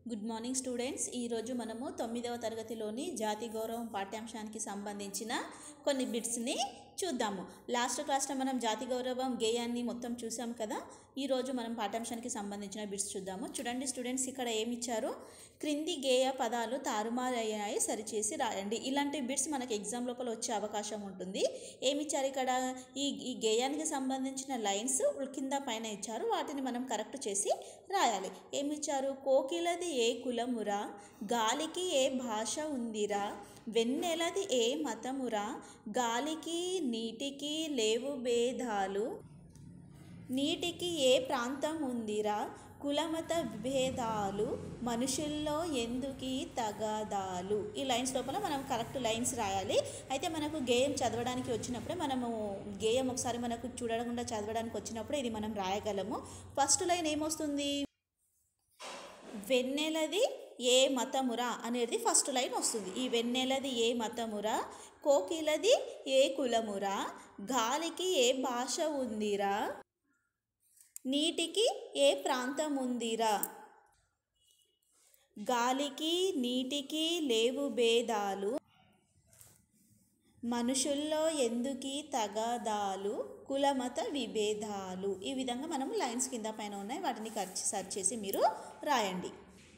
good morning students ఈరోజు మనము తొమ్మిదవ తరగతిలోని జాతి గౌరవం పాఠ్యాంశానికి సంబంధించిన కొన్ని బిట్స్ని చూద్దాము లాస్ట్ క్లాస్లో మనం జాతి గౌరవం గేయాన్ని మొత్తం చూసాం కదా ఈరోజు మనం పాఠ్యాంశానికి సంబంధించిన బిట్స్ చూద్దాము చూడండి స్టూడెంట్స్ ఇక్కడ ఏమి ఇచ్చారు క్రింది గేయ పదాలు తారుమారయ్యాయి సరిచేసి రాయండి ఇలాంటి బిట్స్ మనకి ఎగ్జామ్ లోపల వచ్చే అవకాశం ఉంటుంది ఏమి ఇచ్చారు ఇక్కడ ఈ ఈ గేయానికి సంబంధించిన లైన్స్ కింద పైన ఇచ్చారు వాటిని మనం కరెక్ట్ చేసి రాయాలి ఏమి ఇచ్చారు కోకిలది ఏ కులమురా గాలికి ఏ భాష ఉందిరా వెన్నెలది ఏ మతమురా గాలికి నీటికి లేవు భేదాలు నీటికి ఏ ప్రాంతం ఉందిరా కులమత విభేదాలు మనుషుల్లో ఎందుకీ తగాదాలు ఈ లైన్స్ లోపల మనం కరెక్ట్ లైన్స్ రాయాలి అయితే మనకు గేయం చదవడానికి వచ్చినప్పుడే మనము గేయం ఒకసారి మనకు చూడకుండా చదవడానికి వచ్చినప్పుడు ఇది మనం రాయగలము ఫస్ట్ లైన్ ఏమొస్తుంది వెన్నెలది ఏ మతమురా అనేది ఫస్ట్ లైన్ వస్తుంది ఈ వెన్నెలది ఏ మతమురా కోకిలది ఏ కులమురా గాలికి ఏ భాష ఉందిరా నీటికి ఏ ప్రాంతం ఉందిరా గాలికి నీటికి లేవు భేదాలు మనుషుల్లో ఎందుకీ తగాదాలు కులమత విభేదాలు ఈ విధంగా మనం లైన్స్ కింద పైన ఉన్నాయి వాటిని ఖర్చు సర్చ్ చేసి మీరు రాయండి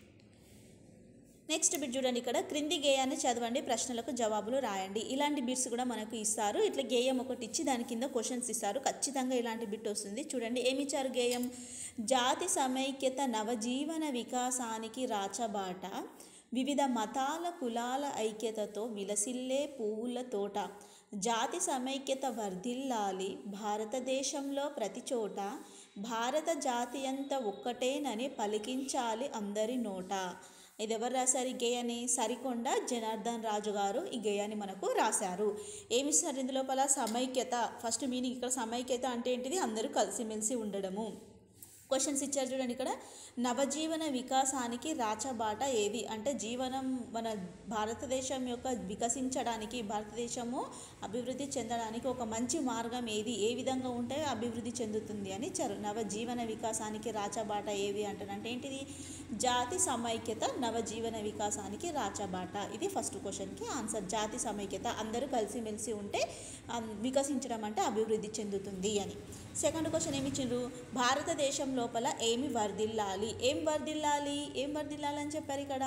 నెక్స్ట్ బిట్ చూడండి ఇక్కడ క్రింది గేయాన్ని చదవండి ప్రశ్నలకు జవాబులు రాయండి ఇలాంటి బిట్స్ కూడా మనకు ఇస్తారు ఇట్లా గేయం ఒకటి ఇచ్చి దాని కింద క్వశ్చన్స్ ఇస్తారు ఖచ్చితంగా ఇలాంటి బిట్ వస్తుంది చూడండి ఏమి ఇచ్చారు గేయం జాతి సమైక్యత నవజీవన వికాసానికి రాచబాట వివిధ మతాల కులాల ఐక్యతతో విలసిల్లే పువ్వుల తోట జాతి సమైక్యత వర్ధిల్లాలి భారతదేశంలో ప్రతి చోట భారత జాతి అంత ఒక్కటేనని పలికించాలి అందరి నోట ఇది ఎవరు రాశారు ఈ గేయాన్ని సరికొండ జనార్దన్ రాజు గారు ఈ గేయాన్ని మనకు రాశారు ఏమి ఇస్తారు ఇందులోపల సమైక్యత ఫస్ట్ మీనింగ్ ఇక్కడ సమైక్యత అంటే ఏంటిది అందరూ కలిసిమెలిసి ఉండడము క్వశ్చన్స్ ఇచ్చారు చూడండి ఇక్కడ నవజీవన వికాసానికి రాచబాట ఏది అంటే జీవనం మన భారతదేశం యొక్క వికసించడానికి భారతదేశము అభివృద్ధి చెందడానికి ఒక మంచి మార్గం ఏది ఏ విధంగా ఉంటే అభివృద్ధి చెందుతుంది అని ఇచ్చారు నవజీవన వికాసానికి రాచబాట ఏది అంటారంటే ఏంటిది జాతి సమైక్యత నవజీవన వికాసానికి రాచబాట ఇది ఫస్ట్ క్వశ్చన్కి ఆన్సర్ జాతి సమైక్యత అందరూ కలిసిమెలిసి ఉంటే వికసించడం అంటే అభివృద్ధి చెందుతుంది అని సెకండ్ క్వశ్చన్ ఏమి ఇచ్చిండ్రు భారతదేశం లోపల ఏమి వర్ధిల్లాలి ఏం వర్ధిల్లాలి ఏం వర్ధిల్లాలి అని చెప్పారు ఇక్కడ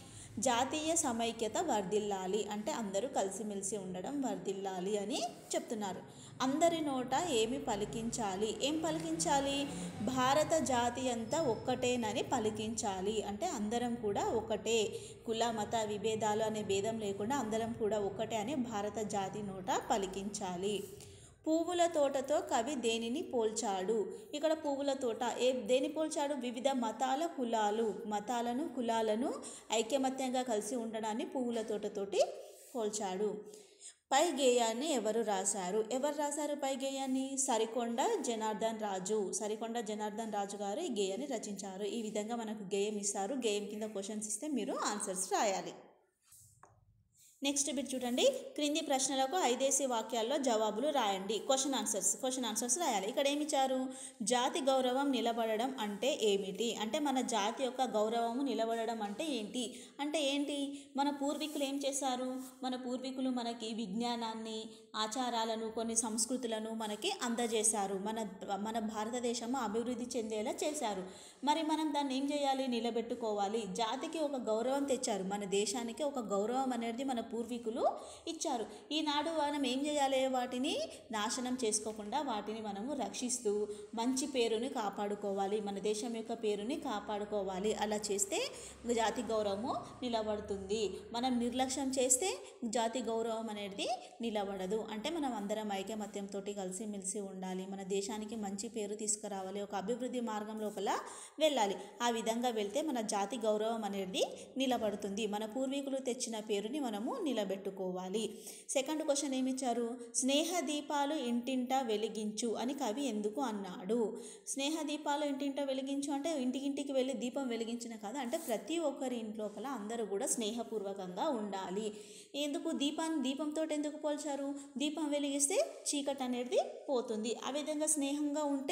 జాతీయ సమైక్యత వర్ధిల్లాలి అంటే అందరూ కలిసిమెలిసి ఉండడం వర్ధిల్లాలి అని చెప్తున్నారు అందరి నోట ఏమి పలికించాలి ఏం పలికించాలి భారత జాతి అంతా ఒక్కటేనని పలికించాలి అంటే అందరం కూడా ఒకటే కుల మత విభేదాలు అనే భేదం లేకుండా అందరం కూడా ఒక్కటే అని భారత జాతి నోట పలికించాలి పువ్వుల తోటతో కవి దేనిని పోల్చాడు ఇక్కడ పువ్వుల తోట ఏ దేని పోల్చాడు వివిధ మతాల కులాలు మతాలను కులాలను ఐకమత్యంగా కలిసి ఉండడాన్ని పువ్వుల తోటతోటి పోల్చాడు పై గేయాన్ని ఎవరు రాశారు ఎవరు రాశారు పై గేయాన్ని సరికొండ జనార్దన్ రాజు సరికొండ జనార్దన్ రాజు గారు ఈ గేయాన్ని రచించారు ఈ విధంగా మనకు గేయం ఇస్తారు గేయం కింద క్వశ్చన్స్ ఇస్తే మీరు ఆన్సర్స్ రాయాలి నెక్స్ట్ బిట్ చూడండి క్రింది ప్రశ్నలకు ఐదేసి వాక్యాల్లో జవాబులు రాయండి క్వశ్చన్ ఆన్సర్స్ క్వశ్చన్ ఆన్సర్స్ రాయాలి ఇక్కడ ఏమి ఇచ్చారు జాతి గౌరవం నిలబడడం అంటే ఏమిటి అంటే మన జాతి యొక్క గౌరవము నిలబడడం అంటే ఏంటి అంటే ఏంటి మన పూర్వీకులు ఏం చేశారు మన పూర్వీకులు మనకి విజ్ఞానాన్ని ఆచారాలను కొన్ని సంస్కృతులను మనకి అందజేశారు మన మన భారతదేశము అభివృద్ధి చెందేలా చేశారు మరి మనం దాన్ని ఏం చేయాలి నిలబెట్టుకోవాలి జాతికి ఒక గౌరవం తెచ్చారు మన దేశానికి ఒక గౌరవం అనేది మన పూర్వీకులు ఇచ్చారు ఈనాడు మనం ఏం చేయాలి వాటిని నాశనం చేసుకోకుండా వాటిని మనము రక్షిస్తూ మంచి పేరుని కాపాడుకోవాలి మన దేశం యొక్క పేరుని కాపాడుకోవాలి అలా చేస్తే జాతి గౌరవము నిలబడుతుంది మనం నిర్లక్ష్యం చేస్తే జాతి గౌరవం అనేది నిలబడదు అంటే మనం అందరం ఐకమత్యంతో కలిసిమెలిసి ఉండాలి మన దేశానికి మంచి పేరు తీసుకురావాలి ఒక అభివృద్ధి మార్గం లోపల వెళ్ళాలి ఆ విధంగా వెళ్తే మన జాతి గౌరవం అనేది నిలబడుతుంది మన పూర్వీకులు తెచ్చిన పేరుని మనము నిలబెట్టుకోవాలి సెకండ్ క్వశ్చన్ ఏమిచ్చారు స్నేహ దీపాలు ఇంటింటా వెలిగించు అని కవి ఎందుకు అన్నాడు స్నేహ దీపాలు ఇంటింటా వెలిగించు అంటే ఇంటికింటికి వెళ్ళి దీపం వెలిగించిన కాదు అంటే ప్రతి ఒక్కరి ఇంట్లోపల అందరూ కూడా స్నేహపూర్వకంగా ఉండాలి ఎందుకు దీపాన్ని దీపంతో ఎందుకు పోల్చారు దీపం వెలిగిస్తే చీకటి అనేది పోతుంది ఆ విధంగా స్నేహంగా ఉంటే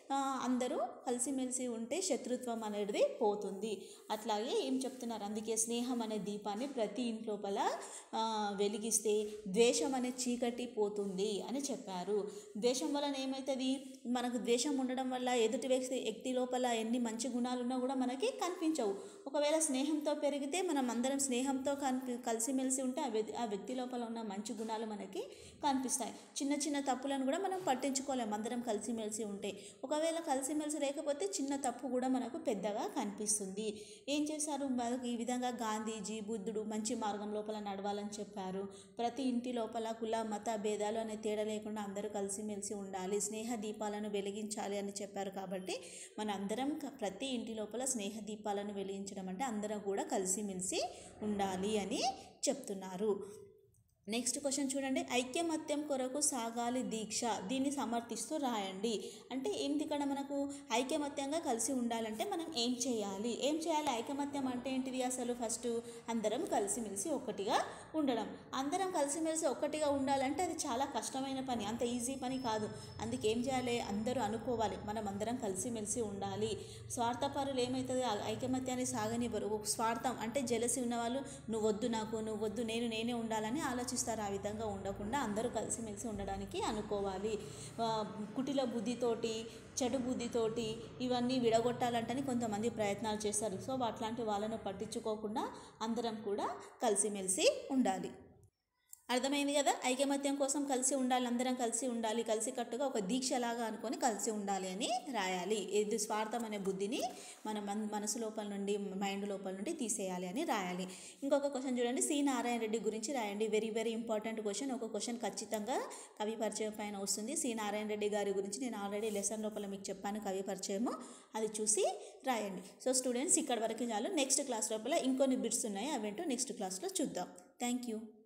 ఆ, అందరూ కలిసిమెలిసి ఉంటే శత్రుత్వం అనేది పోతుంది అట్లాగే ఏం చెప్తున్నారు అందుకే స్నేహం అనే దీపాన్ని ప్రతి ఇంట్లోపల ఆ, వెలిగిస్తే ద్వేషం అనే చీకటి పోతుంది అని చెప్పారు ద్వేషం వలన ఏమవుతుంది మనకు ద్వేషం ఉండడం వల్ల ఎదుటి వ్యక్తి వ్యక్తి లోపల ఎన్ని మంచి గుణాలు ఉన్నా కూడా మనకి కనిపించవు ఒకవేళ స్నేహంతో పెరిగితే మనం అందరం స్నేహంతో కనిపి కలిసిమెలిసి ఉంటే ఆ వ్యక్తి ఆ వ్యక్తి లోపల ఉన్న మంచి గుణాలు మనకి కనిపిస్తాయి చిన్న చిన్న తప్పులను కూడా మనం పట్టించుకోలేము అందరం కలిసిమెలిసి ఉంటే ఒకవేళ కలిసిమెలిసి లేకపోతే చిన్న తప్పు కూడా మనకు పెద్దగా కనిపిస్తుంది ఏం చేశారు మనకు ఈ విధంగా గాంధీజీ బుద్ధుడు మంచి మార్గం లోపల నడవాలని చెప్పారు ప్రతి ఇంటి లోపల కుల మత భేదాలు అనే తేడా లేకుండా అందరూ కలిసిమెలిసి ఉండాలి స్నేహ దీపాలను వెలిగించాలి అని చెప్పారు కాబట్టి మన అందరం క- ప్రతి ఇంటి లోపల స్నేహ దీపాలను వెలిగించడం అంటే అందరం కూడా కలిసిమెలిసి ఉండాలి అని చెప్తున్నారు నెక్స్ట్ క్వశ్చన్ చూడండి ఐక్యమత్యం కొరకు సాగాలి దీక్ష దీన్ని సమర్థిస్తూ రాయండి అంటే ఏంటి ఇక్కడ మనకు ఐకమత్యంగా కలిసి ఉండాలంటే మనం ఏం చేయాలి ఏం చేయాలి ఐకమత్యం అంటే ఏంటిది అసలు ఫస్ట్ అందరం కలిసిమెలిసి ఒక్కటిగా ఉండడం అందరం కలిసిమెలిసి ఒక్కటిగా ఉండాలంటే అది చాలా కష్టమైన పని అంత ఈజీ పని కాదు అందుకే ఏం చేయాలి అందరూ అనుకోవాలి మనం అందరం కలిసిమెలిసి ఉండాలి స్వార్థపరులు ఏమవుతుంది ఆ ఐకమత్యాన్ని సాగనివ్వరు ఒక స్వార్థం అంటే జలసి ఉన్నవాళ్ళు నువ్వు వద్దు నాకు నువ్వు వద్దు నేను నేనే ఉండాలని ఆలోచిస్తారు ఆ విధంగా ఉండకుండా అందరూ కలిసిమెలిసి ఉండడానికి అనుకోవాలి ఆ, కుటిల బుద్ధితోటి చెడు బుద్ధితోటి ఇవన్నీ విడగొట్టాలంటని కొంతమంది ప్రయత్నాలు చేస్తారు సో అట్లాంటి వాళ్ళను పట్టించుకోకుండా అందరం కూడా కలిసిమెలిసి ఉండాలి అర్థమైంది కదా ఐకమత్యం కోసం కలిసి ఉండాలి అందరం కలిసి ఉండాలి కలిసి కట్టుగా ఒక దీక్షలాగా అనుకొని కలిసి ఉండాలి అని రాయాలి ఇది స్వార్థం అనే బుద్ధిని మన మన మనసు లోపల నుండి మైండ్ లోపల నుండి తీసేయాలి అని రాయాలి ఇంకొక క్వశ్చన్ చూడండి సి నారాయణ రెడ్డి గురించి రాయండి వెరీ వెరీ ఇంపార్టెంట్ క్వశ్చన్ ఒక క్వశ్చన్ ఖచ్చితంగా కవి పరిచయం పైన వస్తుంది సి నారాయణ రెడ్డి గారి గురించి నేను ఆల్రెడీ లెసన్ లోపల మీకు చెప్పాను కవి పరిచయము అది చూసి రాయండి సో స్టూడెంట్స్ ఇక్కడ వరకు చాలు నెక్స్ట్ క్లాస్ లోపల ఇంకొన్ని బిట్స్ ఉన్నాయి అవేంటో నెక్స్ట్ క్లాస్లో చూద్దాం థ్యాంక్ యూ